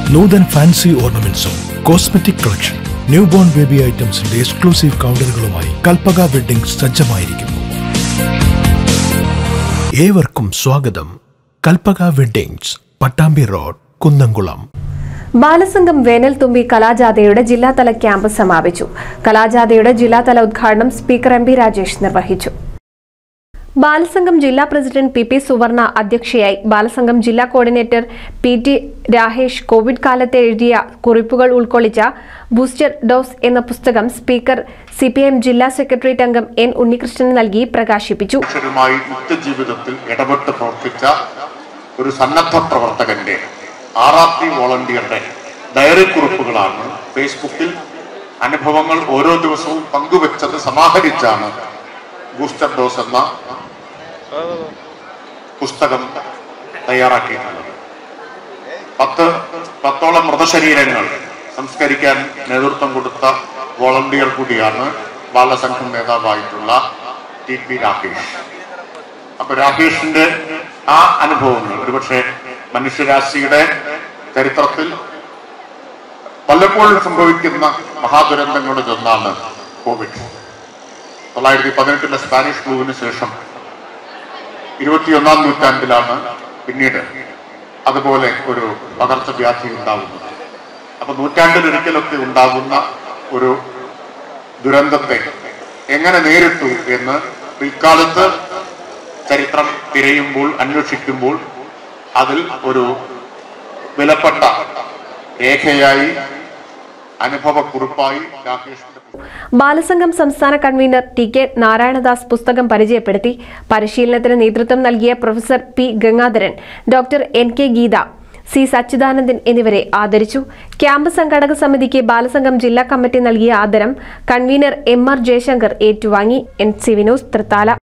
നൂതൻ fancy ഓർണമെന്റ്സും cosmetic collection new born baby ഐറ്റംസിന്റെ exclusive കൗണ്ടറുകളുമായി കൽപ്പക വെഡിംഗ് സജ്ജമായിരിക്കുന്നു ഏവർക്കും സ്വാഗതം കൽപ്പക വെഡിങ്സ് പട്ടാമ്പി റോഡ് കുന്നംകുളം ബാലസംഘം വേനൽ തുമ്പി കലാജാഥയുടെ ജില്ലാതല ക്യാമ്പ് സമാപിച്ചു കലാജാഥയുടെ ജില്ലാതല ഉദ്ഘാടനം സ്പീക്കർ എം പി രാജേഷ് നിർവഹിച്ചു ബാലസംഘം ജില്ലാ പ്രസിഡന്റ് പി പി സുവർണ അധ്യക്ഷയായി ബാലസംഘം ജില്ലാ coordinator P T Rahesh COVID കാലത്ത് എഴുതിയ കുറിപ്പുകൾ ഉൾക്കൊള്ളിച്ച ബൂസ്റ്റർ ഡോസ് എന്ന പുസ്തകം സ്പീക്കർ സി ജില്ലാ സെക്രട്ടേറിയറ്റ് അംഗം എൻ ഉണ്ണികൃഷ്ണൻ നൽകി പ്രകാശിപ്പിച്ചു മനുഷ്യരുമായി നിത്യജീവിതത്തിൽ ഇടപെട്ട് പ്രവർത്തിച്ച ഒരു സന്നദ്ധ പ്രവർത്തകന്റെ ആർ ആർ ടി വോളണ്ടിയറുടെ ഡയറി കുറിപ്പുകളാണ് ഫേസ്ബുക്കിൽ അനുഭവങ്ങൾ ഓരോ ദിവസവും പങ്കുവെച്ചത് സമാഹരിച്ചാണ് ബൂസ്റ്റർ ഡോസ് എന്ന പുസ്തകം തയ്യാറാക്കിയിട്ടുള്ളത് പത്ത് പത്തോളം മൃതശരീരങ്ങൾ സംസ്കരിക്കാൻ നേതൃത്വം കൊടുത്ത വോളണ്ടിയർ കൂടിയാണ് ബാലസംഘം നേതാവായിട്ടുള്ള ടി പി രാകേഷ് അപ്പൊ രാകേഷിന്റെ ആ അനുഭവങ്ങൾ ഒരുപക്ഷെ മനുഷ്യരാശിയുടെ ചരിത്രത്തിൽ വല്ലപ്പോഴും സംഭവിക്കുന്ന മഹാദുരന്തങ്ങളിൽ ഒന്നാണ് കോവിഡ് തൊള്ളായിരത്തി പതിനെട്ടിലെ സ്പാനിഷ് ഫ്ലൂവിന് ശേഷം ഇരുപത്തിയൊന്നാം നൂറ്റാണ്ടിലാണ് പിന്നീട് അതുപോലെ ഒരു പകർച്ചവ്യാധി ഉണ്ടാവുന്നത് അപ്പൊ നൂറ്റാണ്ടിലൊരിക്കലൊക്കെ ഉണ്ടാകുന്ന ഒരു ദുരന്തത്തെ എങ്ങനെ നേരിട്ടു എന്ന് പിൽക്കാലത്ത് ചരിത്രം തിരയുമ്പോൾ അന്വേഷിക്കുമ്പോൾ അതിൽ ഒരു വിലപ്പെട്ട രേഖയായി അനുഭവക്കുറിപ്പായി രാകേഷിന്റെ ബാലസംഘം സംസ്ഥാന കൺവീനർ ടി കെ നാരായണദാസ് പുസ്തകം പരിചയപ്പെടുത്തി പരിശീലനത്തിന് നേതൃത്വം നൽകിയ professor P Gangadharan doctor N K Geetha C Sachidanandan എന്നിവരെ ആദരിച്ചു ക്യാമ്പ് സംഘാടക സമിതിക്ക് ബാലസംഘം ജില്ലാ കമ്മിറ്റി നൽകിയ ആദരം കൺവീനർ എം ആർ ജയശങ്കർ ഏറ്റുവാങ്ങി എൻ സി വിനോസ് തൃത്താല